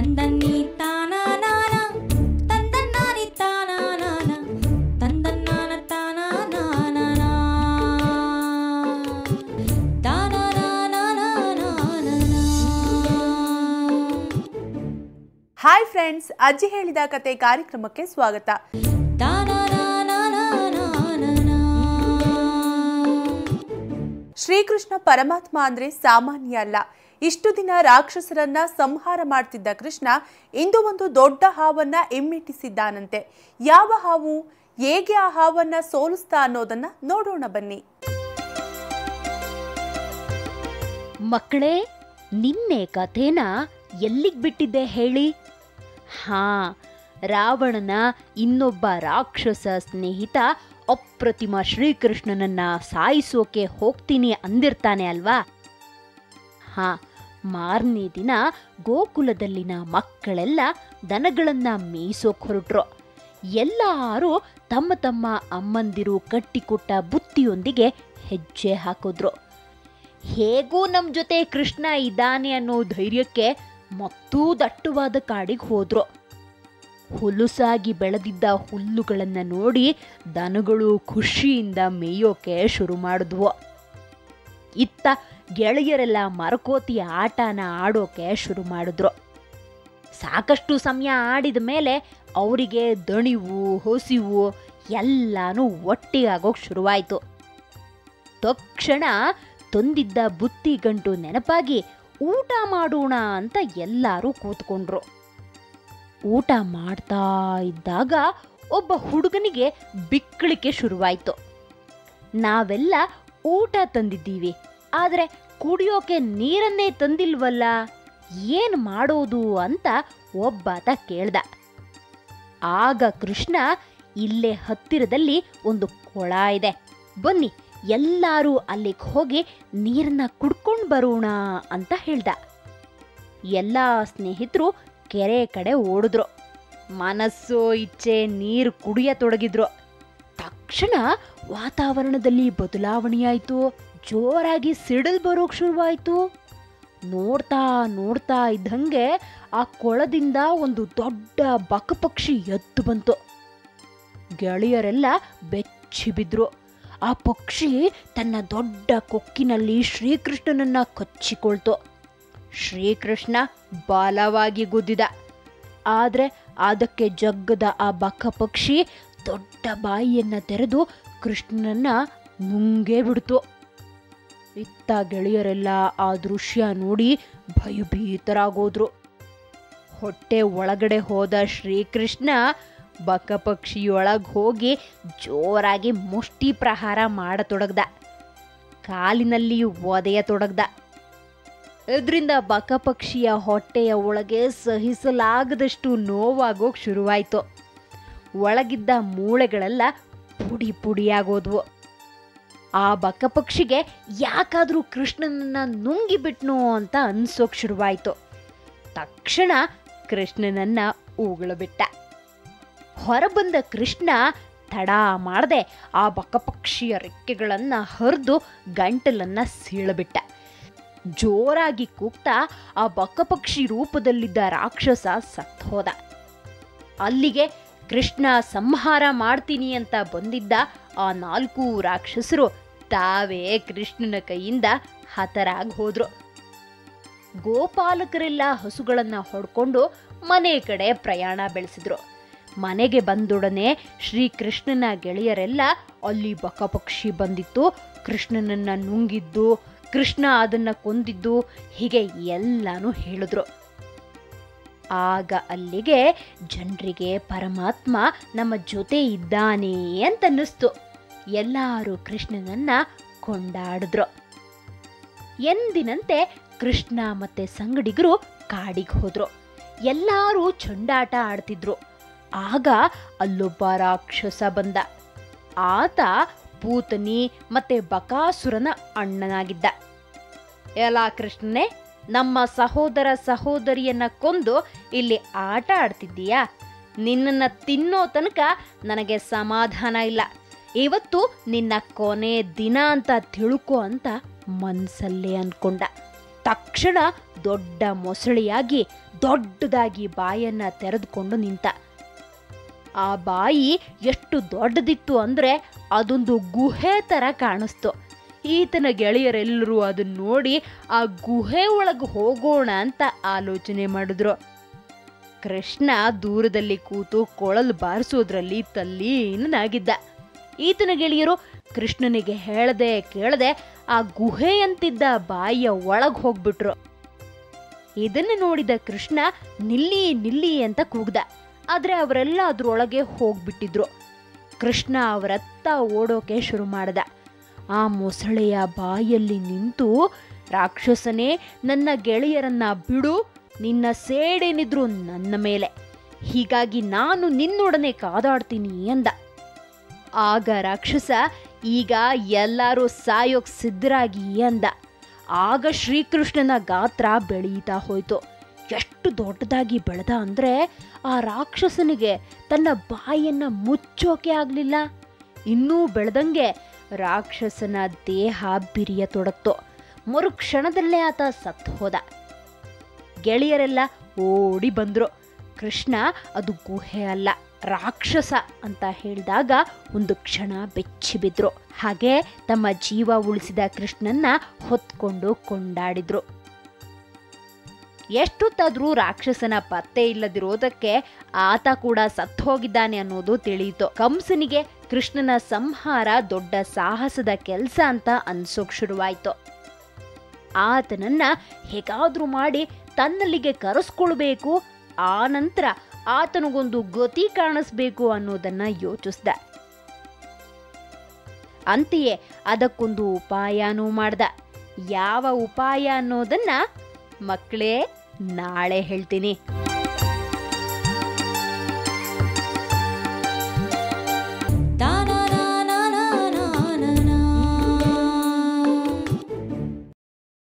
ತಂದನ್ನಿ ತಾನಾನಾನ ತಂದನ್ನಾನಿ ತಾನಾನಾನ ತಂದನ್ನಾನ ತಾನಾನಾನ ತಾನಾನಾನಾನಾನಾನ hi friends ಅಜ್ಜಿ ಹೇಳಿದ ಕತೆ ಕಾರ್ಯಕ್ರಮಕ್ಕೆ ಸ್ವಾಗತ ಶ್ರೀಕೃಷ್ಣ ಪರಮಾತ್ಮ ಅಂದ್ರೆ ಸಾಮಾನ್ಯ ಅಲ್ಲ ಇಷ್ಟು ದಿನ ರಾಕ್ಷಸರನ್ನ ಸಂಹಾರ ಮಾಡ್ತಿದ್ದ ಕೃಷ್ಣ ಇಂದು ಒಂದು ದೊಡ್ಡ ಹಾವನ್ನ ಎಮ್ಮೆಟ್ಟಿಸಿದ್ದಾನಂತೆ ಯಾವ ಹಾವು ಹೇಗೆ ಆ ಹಾವನ್ನ ಸೋಲಿಸ್ತಾ ಅನ್ನೋದನ್ನ ನೋಡೋಣ ಬನ್ನಿ ಮಕ್ಕಳೇ ನಿನ್ನೆ ಕಥೆನ ಎಲ್ಲಿಗ್ ಬಿಟ್ಟಿದ್ದೆ ಹೇಳಿ ಹಾ ರಾವಣನ ಇನ್ನೊಬ್ಬ ರಾಕ್ಷಸ ಸ್ನೇಹಿತ ಅಪ್ರತಿಮ ಶ್ರೀಕೃಷ್ಣನನ್ನ ಸಾಯಿಸೋಕೆ ಹೋಗ್ತೀನಿ ಅಂದಿರ್ತಾನೆ ಅಲ್ವಾ ಹಾ ಮಾರನೇ ದಿನ ಗೋಕುಲದಲ್ಲಿನ ಮಕ್ಕಳೆಲ್ಲ ದನಗಳನ್ನ ಮೇಯಿಸೋಕ್ ಹೊರಟ್ರು ಎಲ್ಲರೂ ತಮ್ಮ ತಮ್ಮ ಅಮ್ಮಂದಿರು ಕಟ್ಟಿಕೊಟ್ಟ ಬುತ್ತಿಯೊಂದಿಗೆ ಹೆಜ್ಜೆ ಹಾಕಿದ್ರು ಹೇಗೂ ನಮ್ ಜೊತೆ ಕೃಷ್ಣ ಇದ್ದಾನೆ ಅನ್ನೋ ಧೈರ್ಯಕ್ಕೆ ಮತ್ತೂ ದಟ್ಟವಾದ ಕಾಡಿಗೆ ಹೋದ್ರು ಹುಲುಸಾಗಿ ಬೆಳೆದಿದ್ದ ಹುಲ್ಲುಗಳನ್ನ ನೋಡಿ ದನಗಳು ಖುಷಿಯಿಂದ ಮೇಯೋಕೆ ಶುರು ಮಾಡಿದ್ವು ಇತ್ತ ಗೆಳೆಯರೆಲ್ಲ ಮರಕೋತಿ ಆಟನ ಆಡೋಕೆ ಶುರು ಮಾಡಿದ್ರು ಸಾಕಷ್ಟು ಸಮಯ ಆಡಿದ ಮೇಲೆ ಅವರಿಗೆ ದಣಿವು ಹೊಸಿವು ಎಲ್ಲಾನು ಒಟ್ಟಿಗಾಗೋಕ್ ಶುರುವಾಯ್ತು ತಕ್ಷಣ ತಂದಿದ್ದ ಬುತ್ತಿ ಗಂಟು ನೆನಪಾಗಿ ಊಟ ಮಾಡೋಣ ಅಂತ ಎಲ್ಲರೂ ಕೂತ್ಕೊಂಡ್ರು ಊಟ ಮಾಡ್ತಾ ಇದ್ದಾಗ ಒಬ್ಬ ಹುಡುಗನಿಗೆ ಬಿಕ್ಕಳಿಕೆ ಶುರುವಾಯ್ತು ನಾವೆಲ್ಲ ಊಟ ತಂದಿದ್ದೀವಿ ಆದ್ರೆ ಕುಡಿಯೋಕೆ ನೀರನ್ನೇ ತಂದಿಲ್ವಲ್ಲ ಏನ್ ಮಾಡೋದು ಅಂತ ಒಬ್ಬಾತ ಕೇಳ್ದ ಆಗ ಕೃಷ್ಣ ಇಲ್ಲೇ ಹತ್ತಿರದಲ್ಲಿ ಒಂದು ಕೊಳ ಇದೆ ಬನ್ನಿ ಎಲ್ಲರೂ ಅಲ್ಲಿಗೆ ಹೋಗಿ ನೀರನ್ನ ಕುಡ್ಕೊಂಡು ಬರೋಣ ಅಂತ ಹೇಳ್ದ ಎಲ್ಲ ಸ್ನೇಹಿತರು ಕೆರೆ ಕಡೆ ಓಡಿದ್ರು ಮನಸ್ಸು ಇಚ್ಛೆ ನೀರು ಕುಡಿಯತೊಡಗಿದ್ರು ತಕ್ಷಣ ವಾತಾವರಣದಲ್ಲಿ ಬದಲಾವಣೆಯಾಯ್ತು ಜೋರಾಗಿ ಸಿಡಿಲ್ ಬರೋಕ್ ಶುರುವಾಯ್ತು ನೋಡ್ತಾ ನೋಡ್ತಾ ಇದ್ದಂಗೆ ಆ ಕೊಳದಿಂದ ಒಂದು ದೊಡ್ಡ ಬಕಪಕ್ಷಿ ಎದ್ದು ಬಂತು ಗೆಳೆಯರೆಲ್ಲ ಬೆಚ್ಚಿ ಬಿದ್ರು ಆ ಪಕ್ಷಿ ತನ್ನ ದೊಡ್ಡ ಕೊಕ್ಕಿನಲ್ಲಿ ಶ್ರೀಕೃಷ್ಣನನ್ನ ಕಚ್ಚಿಕೊಳ್ತು ಶ್ರೀಕೃಷ್ಣ ಬಲವಾಗಿ ಗುದ್ದಿದ ಆದ್ರೆ ಅದಕ್ಕೆ ಜಗ್ಗದ ಆ ಬಕ ಪಕ್ಷಿ ದೊಡ್ಡ ಬಾಯಿಯನ್ನ ತೆರೆದು ಕೃಷ್ಣನನ್ನ ನುಂಗೇ ಬಿಡ್ತು ಇತ್ತ ಗೆಳೆಯರೆಲ್ಲ ಆ ದೃಶ್ಯ ನೋಡಿ ಭಯಭೀತರಾಗೋದ್ರು ಹೊಟ್ಟೆ ಒಳಗಡೆ ಹೋದ ಶ್ರೀಕೃಷ್ಣ ಬಕಪಕ್ಷಿಯೊಳಗ್ ಹೋಗಿ ಜೋರಾಗಿ ಮುಷ್ಟಿ ಪ್ರಹಾರ ಮಾಡತೊಡಗ್ದ ಕಾಲಿನಲ್ಲಿ ಒದೆಯತೊಡಗ್ದ ಇದರಿಂದ ಬಕಪಕ್ಷಿಯ ಹೊಟ್ಟೆಯ ಒಳಗೆ ಸಹಿಸಲಾಗದಷ್ಟು ನೋವಾಗೋಕ್ ಶುರುವಾಯ್ತು ಒಳಗಿದ್ದ ಮೂಳೆಗಳೆಲ್ಲ ಪುಡಿ ಪುಡಿಯಾಗೋದ್ವು ಆ ಬಕಪಕ್ಷಿಗೆ ಯಾಕಾದ್ರೂ ಕೃಷ್ಣನನ್ನ ನುಂಗಿಬಿಟ್ನೋ ಅಂತ ಅನ್ಸೋಕ್ ಶುರುವಾಯ್ತು ತಕ್ಷಣ ಕೃಷ್ಣನನ್ನ ಉಗುಳಬಿಟ್ಟ ಹೊರಬಂದ ಕೃಷ್ಣ ತಡ ಮಾಡದೆ ಆ ಬಕಪಕ್ಷಿಯ ರೆಕ್ಕೆಗಳನ್ನ ಹರಿದು ಗಂಟಲನ್ನ ಸೀಳಬಿಟ್ಟ ಜೋರಾಗಿ ಕೂಗ್ತಾ ಆ ಬಕಪಕ್ಷಿ ರೂಪದಲ್ಲಿದ್ದ ರಾಕ್ಷಸ ಸತ್ ಹೋದ ಅಲ್ಲಿಗೆ ಕೃಷ್ಣ ಸಂಹಾರ ಮಾಡ್ತೀನಿ ಅಂತ ಬಂದಿದ್ದ ಆ ನಾಲ್ಕು ರಾಕ್ಷಸರು ತಾವೇ ಕೃಷ್ಣನ ಕೈಯಿಂದ ಹತರಾಗಿ ಹೋದ್ರು ಗೋಪಾಲಕರೆಲ್ಲ ಹಸುಗಳನ್ನ ಹೊಡ್ಕೊಂಡು ಮನೆ ಕಡೆ ಪ್ರಯಾಣ ಬೆಳೆಸಿದ್ರು ಮನೆಗೆ ಬಂದೊಡನೆ ಶ್ರೀಕೃಷ್ಣನ ಗೆಳೆಯರೆಲ್ಲ ಅಲ್ಲಿ ಬಕಪಕ್ಷಿ ಬಂದಿತ್ತು ಕೃಷ್ಣನನ್ನ ನುಂಗಿದ್ದು ಕೃಷ್ಣ ಅದನ್ನ ಕೊಂದಿದ್ದು ಹೀಗೆ ಎಲ್ಲಾನು ಹೇಳಿದ್ರು ಆಗ ಅಲ್ಲಿಗೆ ಜನರಿಗೆ ಪರಮಾತ್ಮ ನಮ್ಮ ಜೊತೆ ಇದ್ದಾನೆ ಅಂತ ಅನ್ನಿಸ್ತು ಎಲ್ಲರೂ ಕೃಷ್ಣನನ್ನ ಕೊಂಡಾಡಿದ್ರು ಎಂದಿನಂತೆ ಕೃಷ್ಣ ಮತ್ತೆ ಸಂಗಡಿಗರು ಕಾಡಿಗೆ ಹೋದ್ರು ಎಲ್ಲರೂ ಚಂಡಾಟ ಆಡ್ತಿದ್ರು ಆಗ ಅಲ್ಲೊಬ್ಬ ರಾಕ್ಷಸ ಬಂದ ಆತ ಪೂತನಿ ಮತ್ತೆ ಬಕಾಸುರನ ಅಣ್ಣನಾಗಿದ್ದ ಎಲ್ಲ ಕೃಷ್ಣನೇ ನಮ್ಮ ಸಹೋದರ ಸಹೋದರಿಯನ್ನ ಕೊಂದು ಇಲ್ಲಿ ಆಟ ಆಡ್ತಿದ್ದೀಯಾ ನಿನ್ನನ್ನ ತಿನ್ನೋ ತನಕ ನನಗೆ ಸಮಾಧಾನ ಇಲ್ಲ ಇವತ್ತು ನಿನ್ನ ಕೊನೆ ದಿನ ಅಂತ ತಿಳ್ಕೊ ಅಂತ ಮನ್ಸಲ್ಲೇ ಅನ್ಕೊಂಡ ತಕ್ಷಣ ದೊಡ್ಡ ಮೊಸಳೆಯಾಗಿ ದೊಡ್ಡದಾಗಿ ಬಾಯನ್ನ ತೆರೆದುಕೊಂಡು ನಿಂತ ಆ ಬಾಯಿ ಎಷ್ಟು ದೊಡ್ಡದಿತ್ತು ಅಂದ್ರೆ ಅದೊಂದು ಗುಹೆ ತರ ಕಾಣಿಸ್ತು ಈತನ ಗೆಳೆಯರೆಲ್ಲರೂ ಅದನ್ನ ನೋಡಿ ಆ ಗುಹೆ ಒಳಗೆ ಹೋಗೋಣ ಅಂತ ಆಲೋಚನೆ ಮಾಡಿದ್ರು ಕೃಷ್ಣ ದೂರದಲ್ಲಿ ಕೂತು ಕೊಳಲು ಬಾರಿಸೋದ್ರಲ್ಲಿ ತಲ್ಲೀನನಾಗಿದ್ದ ಈತನ ಗೆಳೆಯರು ಕೃಷ್ಣನಿಗೆ ಹೇಳದೆ ಕೇಳದೆ ಆ ಗುಹೆಯಂತಿದ್ದ ಬಾಯಿಯ ಒಳಗ್ ಹೋಗ್ಬಿಟ್ರು ಇದನ್ನು ನೋಡಿದ ಕೃಷ್ಣ ನಿಲ್ಲಿ ನಿಲ್ಲಿ ಅಂತ ಕೂಗ್ದ ಆದ್ರೆ ಅವರೆಲ್ಲ ಅದ್ರೊಳಗೆ ಹೋಗ್ಬಿಟ್ಟಿದ್ರು ಕೃಷ್ಣ ಅವರತ್ತ ಓಡೋಕೆ ಶುರು ಮಾಡ್ದ ಆ ಮೊಸಳೆಯ ಬಾಯಲ್ಲಿ ನಿಂತು ರಾಕ್ಷಸನೇ ನನ್ನ ಗೆಳೆಯರನ್ನ ಬಿಡು ನಿನ್ನ ಸೇಡೇನಿದ್ರು ನನ್ನ ಮೇಲೆ ಹೀಗಾಗಿ ನಾನು ನಿನ್ನೊಡನೆ ಕಾದಾಡ್ತೀನಿ ಅಂದ ಆಗ ರಾಕ್ಷಸ ಈಗ ಎಲ್ಲರೂ ಸಾಯೋಕ್ ಸಿದ್ಧರಾಗಿ ಅಂದ ಆಗ ಶ್ರೀಕೃಷ್ಣನ ಗಾತ್ರ ಬೆಳೀತಾ ಹೋಯ್ತು ಎಷ್ಟು ದೊಡ್ಡದಾಗಿ ಬೆಳೆದ ಅಂದ್ರೆ ಆ ರಾಕ್ಷಸನಿಗೆ ತನ್ನ ಬಾಯನ್ನ ಮುಚ್ಚೋಕೆ ಆಗ್ಲಿಲ್ಲ ಇನ್ನೂ ಬೆಳೆದಂಗೆ ರಾಕ್ಷಸನ ದೇಹ ಬಿರಿಯತೊಡಗ್ತು ಮರುಕ್ಷಣದಲ್ಲೇ ಆತ ಸತ್ತು ಹೋದ ಗೆಳೆಯರೆಲ್ಲ ಓಡಿ ಬಂದ್ರು ಕೃಷ್ಣ ಅದು ಗುಹೆ ಅಲ್ಲ ರಾಕ್ಷಸ ಅಂತ ಹೇಳಿದಾಗ ಒಂದು ಕ್ಷಣ ಬೆಚ್ಚಿ ಬಿದ್ರು ಹಾಗೆ ತಮ್ಮ ಜೀವ ಉಳಿಸಿದ ಕೃಷ್ಣನ್ನ ಹೊತ್ಕೊಂಡು ಕೊಂಡಾಡಿದ್ರು ಎಷ್ಟೊತ್ತಾದ್ರೂ ರಾಕ್ಷಸನ ಪತ್ತೆ ಇಲ್ಲದಿರೋದಕ್ಕೆ ಆತ ಕೂಡ ಸತ್ತು ಹೋಗಿದ್ದಾನೆ ಅನ್ನೋದು ತಿಳಿಯಿತು ಕಂಸನಿಗೆ ಕೃಷ್ಣನ ಸಂಹಾರ ದೊಡ್ಡ ಸಾಹಸದ ಕೆಲಸ ಅಂತ ಅನ್ಸೋಕ್ ಶುರುವಾಯ್ತು ಆತನನ್ನ ಹೇಗಾದ್ರೂ ಮಾಡಿ ತನ್ನಲ್ಲಿಗೆ ಕರೆಸ್ಕೊಳ್ಬೇಕು ಆ ನಂತರ ಆತನಿಗೊಂದು ಗತಿ ಕಾಣಿಸ್ಬೇಕು ಅನ್ನೋದನ್ನ ಯೋಚಿಸ್ದ ಅಂತೆಯೇ ಅದಕ್ಕೊಂದು ಉಪಾಯನೂ ಮಾಡ್ದ ಯಾವ ಉಪಾಯ ಅನ್ನೋದನ್ನ ಮಕ್ಕಳೇ ನಾಳೆ ಹೇಳ್ತೀನಿ